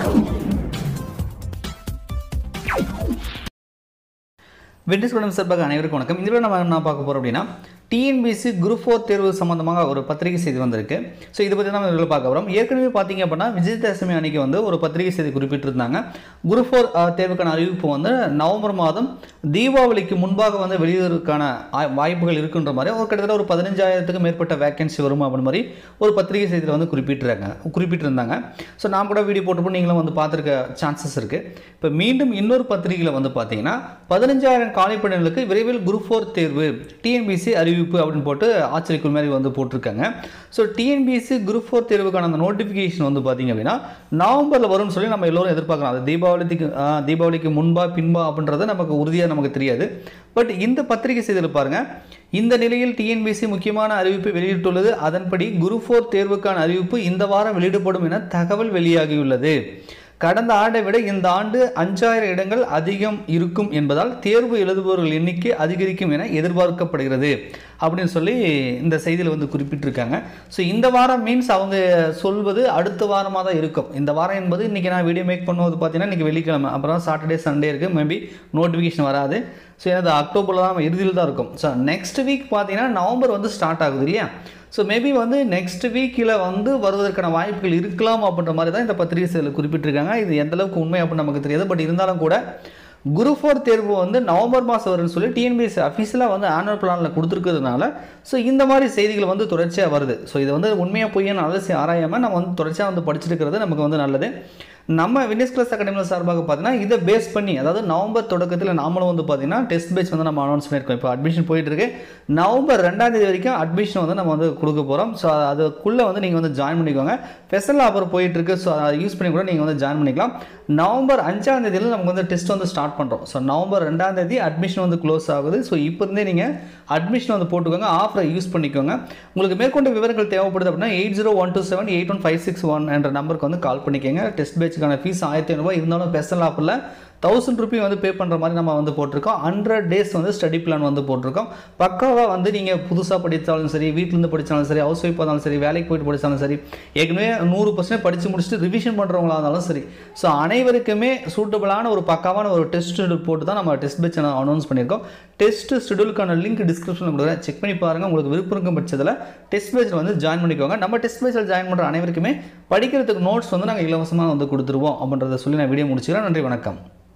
witness குடம் சார்பாக அனைவருக்கும் வணக்கம் இதில் நம்ம என்ன பார்க்க போகிறோம் அப்படின்னா டிஎன்பிசி குரூப் ஃபோர் தேர்வு சம்மந்தமாக ஒரு பத்திரிகை செய்தி வந்திருக்கு ஸோ இதை பற்றி நம்ம இதில் பார்க்க போகிறோம் ஏற்கனவே பார்த்தீங்க அப்படின்னா விஜயதசமி அன்னைக்கு வந்து ஒரு பத்திரிகை செய்தி குறிப்பிட்டிருந்தாங்க குரூப் ஃபோர் தேர்வுக்கான அறிவிப்பு வந்து நவம்பர் மாதம் தீபாவளிக்கு முன்பாக வந்து வெளியிடுவதற்கான ஆ- வாய்ப்புகள் இருக்குன்ற மாதிரி ஒரு கிட்டத்தட்ட ஒரு பதினஞ்சாயிரத்துக்கு மேற்பட்ட வேகன்சி வரும் அப்படின்னு மாதிரி ஒரு பத்திரிகை செய்தியில் வந்து குறிப்பிட்டிருக்காங்க குறிப்பிட்டிருந்தாங்க ஸோ நான் கூட வீடியோ போட்டப்போ நீங்களும் வந்து பார்த்துருக்க சான்சஸ் இருக்குது இப்போ மீண்டும் இன்னொரு பத்திரிகையில் வந்து பார்த்தீங்கன்னா பதினஞ்சாயிரம் காலிப்பணிகளுக்கு விரைவில் குரூப் ஃபோர் தேர்வு டிஎன்பிசி அறிவிப்பு அப்படின்னு போட்டு ஆச்சரியக்குள் மாதிரி வந்து போட்டிருக்காங்க ஸோ டிஎன்பிசி குரூப் ஃபோர் தேர்வுக்கான அந்த நோட்டிஃபிகேஷன் வந்து பார்த்தீங்க அப்படின்னா நவம்பரில் வரும்னு சொல்லி நம்ம எல்லோரும் எதிர்பார்க்கலாம் அது தீபாவளிக்கு ஆ, தீபாவளிக்கு முன்பா பின்பா அப்படின்றது நமக்கு உறுதியாக நமக்கு தெரியாது பட் இந்த பத்திரிகை செய்தியில் பாருங்க இந்த நிலையில் டிஎன்பிசி முக்கியமான அறிவிப்பை வெளியிட்டுள்ளது அதன்படி குரூப் ஃபோர் தேர்வுக்கான அறிவிப்பு இந்த வாரம் வெளியிடப்படும் என தகவல் வெளியாகியுள்ளது கடந்த ஆண்டை விட இந்த ஆண்டு அஞ்சாயிரம் இடங்கள் அதிகம் இருக்கும் என்பதால் தேர்வு எழுதுபவர்கள் எண்ணிக்கை அதிகரிக்கும் என எதிர்பார்க்கப்படுகிறது அப்படின்னு சொல்லி இந்த செய்தியில் வந்து குறிப்பிட்டிருக்காங்க ஸோ இந்த வாரம் மீன்ஸ் அவங்க சொல்வது அடுத்த வாரமாக தான் இருக்கும் இந்த வாரம் என்பது இன்றைக்கி நான் வீடியோ மேக் பண்ணுவது பார்த்தீங்கன்னா இன்றைக்கி வெள்ளிக்கிழமை அப்புறம் சாட்டர்டே சண்டே இருக்குது மேபி நோட்டிஃபிகேஷன் வராது ஸோ எனது அக்டோபரில் தான் இறுதியில் தான் இருக்கும் ஸோ நெக்ஸ்ட் வீக் பார்த்தீங்கன்னா நவம்பர் வந்து ஸ்டார்ட் ஆகுது இல்லையா ஸோ மேபி வந்து நெக்ஸ்ட் வீக்கில் வந்து வருவதற்கான வாய்ப்புகள் இருக்கலாம் அப்படின்ற மாதிரி தான் இந்த பத்திரிகை செய்தியில் குறிப்பிட்டிருக்காங்க இது எந்த அளவுக்கு உண்மை அப்படின்னு நமக்கு தெரியாது பட் இருந்தாலும் கூட குரு ஃபோர் தேர்வு வந்து நவம்பர் மாதம் வரும்னு சொல்லி டிஎன்பிஎஸ்சி அஃபீஷியலாக வந்து ஆனுவல் பிளானில் கொடுத்துருக்கிறதுனால ஸோ இந்த மாதிரி செய்திகள் வந்து தொடர்ச்சியாக வருது ஸோ இது வந்து உண்மையாக பொய்யான அலசி ஆராயாமல் நம்ம வந்து தொடர்ச்சியாக வந்து படிச்சுட்டு இருக்கிறது நமக்கு வந்து நல்லது நம்ம வின்னஸ் கிளாஸ் அகாடமியில் சார்பாக பார்த்தீங்கன்னா இதை பேஸ் பண்ணி அதாவது நவம்பர் தொடக்கத்தில் நாமளும் வந்து பார்த்தீங்கன்னா டெஸ்ட் பேட்ச் வந்து நம்ம அனௌன்ஸ் பண்ணியிருக்கோம் இப்போ அட்மிஷன் போயிட்டு இருக்கு நவம்பர் ரெண்டாம் தேதி வரைக்கும் அட்மிஷன் வந்து நம்ம வந்து கொடுக்க போகிறோம் ஸோ அதுக்குள்ளே வந்து நீங்கள் வந்து ஜாயின் பண்ணிக்கோங்க ஸ்பெஷல் ஆஃபர் போயிட்டு இருக்கு ஸோ அதை யூஸ் பண்ணி கூட நீங்கள் வந்து ஜாயின் பண்ணிக்கலாம் நவம்பர் அஞ்சாம் தேதியில் நமக்கு வந்து டெஸ்ட் வந்து ஸ்டார்ட் பண்ணுறோம் ஸோ நவம்பர் ரெண்டாம் தேதி அட்மிஷன் வந்து க்ளோஸ் ஆகுது ஸோ இப்போ இருந்தே நீங்கள் அட்மிஷன் வந்து போட்டுக்கோங்க ஆஃபரை யூஸ் பண்ணிக்கோங்க உங்களுக்கு மேற்கொண்ட விவரங்கள் தேவைப்படுது அப்படின்னா eight zero one two seven eight one five six one என்ற நம்பருக்கு வந்து கால் பண்ணிக்கோங்க டெஸ்ட் பேட்சுக்கான ஃபீஸ் ஆயிரத்தி ஐநூறுபா இருந்தாலும் ஸ்பெஷல் ஆஃபரில் தௌசண்ட் ருபி வந்து பே பண்ணுற மாதிரி நம்ம வந்து போட்டிருக்கோம் ஹண்ட்ரட் டேஸ் வந்து ஸ்டடி பிளான் வந்து போட்டிருக்கோம் பக்காவாக வந்து நீங்கள் புதுசாக படித்தாலும் சரி வீட்டிலேருந்து படித்தாலும் சரி ஹவுஸ் ஒய்ஃபாக இருந்தாலும் சரி வேலைக்கு போயிட்டு படித்தாலும் சரி ஏற்கனவே நூறு பர்சன்ட் படித்து முடிச்சுட்டு ரிவிஷன் பண்ணுறவங்களா இருந்தாலும் சரி ஸோ அனைவருக்குமே சூட்டபிளான ஒரு பக்காவான ஒரு டெஸ்ட் ஷெடியூல் போட்டு தான் நம்ம டெஸ்ட் பேட்ச் அனௌன்ஸ் பண்ணியிருக்கோம் டெஸ்ட் ஷெடியூலுக்கான லிங்க் டிஸ்கிரிப்ஷனில் கொடுக்குறேன் செக் பண்ணி பாருங்கள் உங்களுக்கு விருப்பம் இருக்கும் பட்சத்தில் டெஸ்ட் பேஜில் வந்து ஜாயின் பண்ணிக்கோங்க நம்ம டெஸ்ட் பேஜில் ஜாயின் பண்ணுற அனைவருக்குமே படிக்கிறதுக்கு நோட்ஸ் வந்து நாங்கள் இலவசமாக வந்து கொடுத்துருவோம் அப்படின்றத சொல்லி நான் வீடியோ முடிச்சுக்கிறேன் நன்றி வணக்கம்